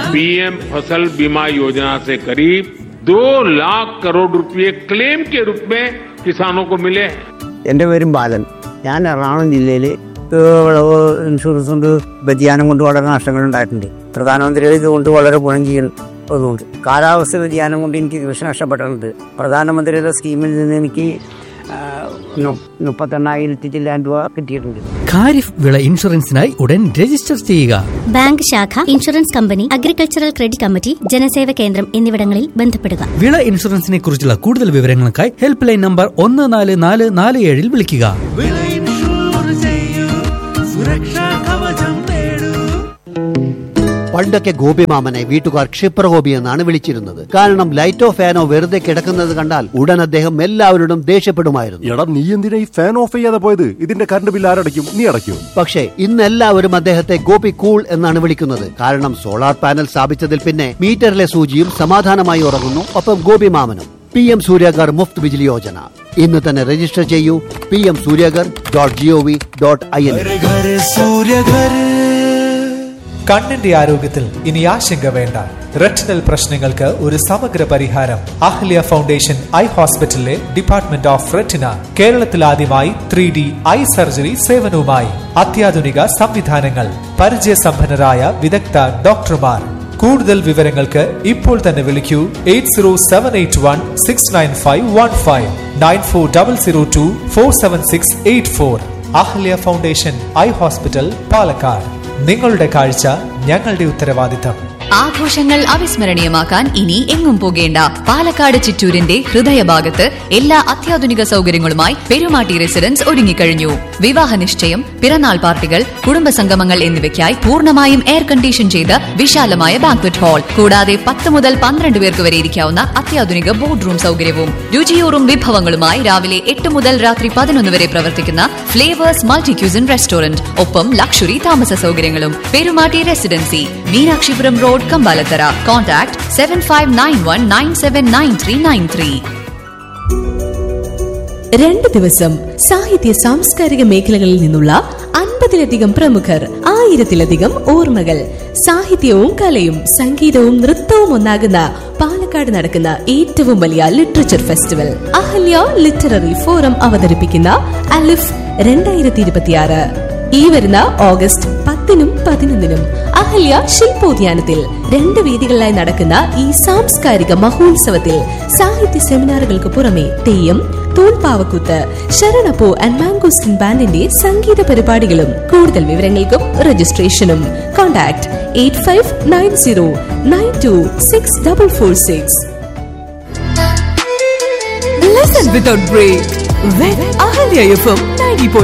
PM फसल बीमा योजना से करीब दो लाख करोड़ रुपए क्लेम के रूप में किसानों को मिले हैं എൻ്റെ പേരും ബാലൻ ഞാൻ എറണാകുളം ജില്ലയിൽ വിളവ് ഇൻഷുറൻസ് കൊണ്ട് വ്യതിയാനം കൊണ്ട് വളരെ നഷ്ടങ്ങൾ ഉണ്ടായിട്ടുണ്ട് പ്രധാനമന്ത്രിയുടെ ഇതുകൊണ്ട് വളരെ ഗുണം ചെയ്യുന്നതുകൊണ്ട് കാലാവസ്ഥ വ്യതിയാനം കൊണ്ട് എനിക്ക് കൃഷി നഷ്ടപ്പെട്ടിട്ടുണ്ട് പ്രധാനമന്ത്രിയുടെ സ്കീമിൽ നിന്ന് എനിക്ക് ആ, നു- മുപ്പത്തെണ്ണായിരത്തി ചില്ലാൻ രൂപ കിട്ടിയിട്ടുണ്ട് ഖാരിഫ് വിള ഇൻഷുറൻസിനായി ഉടൻ രജിസ്റ്റർ ചെയ്യുക ബാങ്ക് ശാഖ insurance company agricultural credit committee Janaseva Kendram എന്നിവിടങ്ങളിൽ ബന്ധപ്പെടുക വിള ഇൻഷുറൻസിനെ കുറിച്ചുള്ള കൂടുതൽ വിവരങ്ങൾക്കായി ഹെൽപ്പ് ലൈൻ നമ്പർ ഒന്ന് നാല് നാല് നാല് ഏഴിൽ വിളിക്കുക പണ്ടൊക്കെ ഗോപിമാമനെ വീട്ടുകാർ ക്ഷിപ്രഗോപി എന്നാണ് വിളിച്ചിരുന്നത് കാരണം ലൈറ്റോ ഫാനോ വെറുതെ കിടക്കുന്നത് കണ്ടാൽ ഉടൻ അദ്ദേഹം എല്ലാവരോടും ദേഷ്യപ്പെടുമായിരുന്നു എടാ നീ എന്തിനാ ഈ ഫാൻ ഓഫ് ചെയ്യാതെ പോയത് ഇതിന്റെ കറണ്ട് ബില്ല് ആരടയ്ക്കും നീ അടയ്ക്കും പക്ഷേ ഇന്ന് എല്ലാവരും അദ്ദേഹത്തെ ഗോപി കൂൾ എന്നാണ് വിളിക്കുന്നത് കാരണം സോളാർ പാനൽ സ്ഥാപിച്ചതിൽ പിന്നെ മീറ്ററിലെ സൂചിയും സമാധാനമായി ഉറങ്ങുന്നു ഒപ്പം ഗോപിമാമനും പി എം സൂര്യഗർ മുഫ്ത് ബിജിലി യോജന ഇന്ന് തന്നെ രജിസ്റ്റർ ചെയ്യൂ P M Suryaghar dot G O V dot I N കണ്ണിന്റെ ആരോഗ്യത്തിൽ ഇനി ആശങ്ക വേണ്ട റെറ്റിനൽ പ്രശ്നങ്ങൾക്ക് ഒരു സമഗ്ര പരിഹാരം അഹ്ല്യ ഫൗണ്ടേഷൻ ഐ ഹോസ്പിറ്റലിലെ ഡിപ്പാർട്ട്മെന്റ് ഓഫ് റെറ്റിന കേരളത്തിൽ ആദ്യമായി ത്രീ ഡി ഐ സർജറി സേവനവുമായി അത്യാധുനിക സംവിധാനങ്ങൾ പരിചയസമ്പന്നരായ വിദഗ്ധ ഡോക്ടർമാർ കൂടുതൽ വിവരങ്ങൾക്ക് ഇപ്പോൾ തന്നെ വിളിക്കൂ eight zero seven eight one six nine five one five nine four double zero two four seven six eight four Ahalya foundation eye hospital Palakkad നിങ്ങളുടെ കാഴ്ച ഞങ്ങളുടെ ഉത്തരവാദിത്തം ആഘോഷങ്ങൾ അവിസ്മരണീയമാക്കാൻ ഇനി എങ്ങും പോകേണ്ട പാലക്കാട് ചിറ്റൂരിന്റെ ഹൃദയഭാഗത്ത് എല്ലാ അത്യാധുനിക സൗകര്യങ്ങളുമായി പെരുമാട്ടി റെസിഡൻസ് ഒരുങ്ങിക്കഴിഞ്ഞു വിവാഹ നിശ്ചയം പിറന്നാൾ പാർട്ടികൾ കുടുംബസംഗമങ്ങൾ എന്നിവയ്ക്കായി പൂർണ്ണമായും എയർ കണ്ടീഷൻ ചെയ്ത വിശാലമായ ബാങ്ക്വറ്റ് ഹാൾ കൂടാതെ പത്ത് മുതൽ പന്ത്രണ്ട് പേർക്ക് വരെ ഇരിക്കാവുന്ന അത്യാധുനിക ബോർഡ് റൂം സൗകര്യവും രുചിയൂറും വിഭവങ്ങളുമായി രാവിലെ എട്ട് മുതൽ രാത്രി പതിനൊന്ന് വരെ പ്രവർത്തിക്കുന്ന ഫ്ലേവേഴ്സ് മൾട്ടി ക്യൂസിൻ റെസ്റ്റോറന്റ് ഒപ്പം ലക്ഷറി താമസ സൗകര്യങ്ങളും Perumatty residency Meenakshipuram road Kambalathara contact seven five nine one nine seven nine three nine three രണ്ട് ദിവസം സാഹിത്യ സാംസ്കാരിക മേഖലകളിൽ നിന്നുള്ള അൻപതിലധികം പ്രമുഖർ ആയിരത്തിലധികം ഓർമ്മകൾ സാഹിത്യവും കലയും സംഗീതവും നൃത്തവും ഒന്നാകുന്ന പാലക്കാട് നടക്കുന്ന ഏറ്റവും വലിയ literature festival Ahalya literary forum അവതരിപ്പിക്കുന്ന അലിഫ് രണ്ടായിരത്തി ഇരുപത്തിയാറ് ഈ വരുന്ന ഓഗസ്റ്റ് പത്തിനും പതിനൊന്നിനും അഹല്യ ശില്പോദ്യാനത്തിൽ രണ്ട് വേദികളിലായി നടക്കുന്ന ഈ സാംസ്കാരിക മഹോത്സവത്തിൽ സാഹിത്യ സെമിനാറുകൾക്ക് പുറമെ തെയ്യം തൂൺപാവക്കൂത്ത് ശരണപ്പൂ ആൻഡ് മാംഗോസ്റ്റിൻ ബാൻഡിന്റെ സംഗീത പരിപാടികളും കൂടുതൽ വിവരങ്ങൾക്കും രജിസ്ട്രേഷനും contact eight five nine zero nine two six double four six Listen without break with Ahalya FM 90.4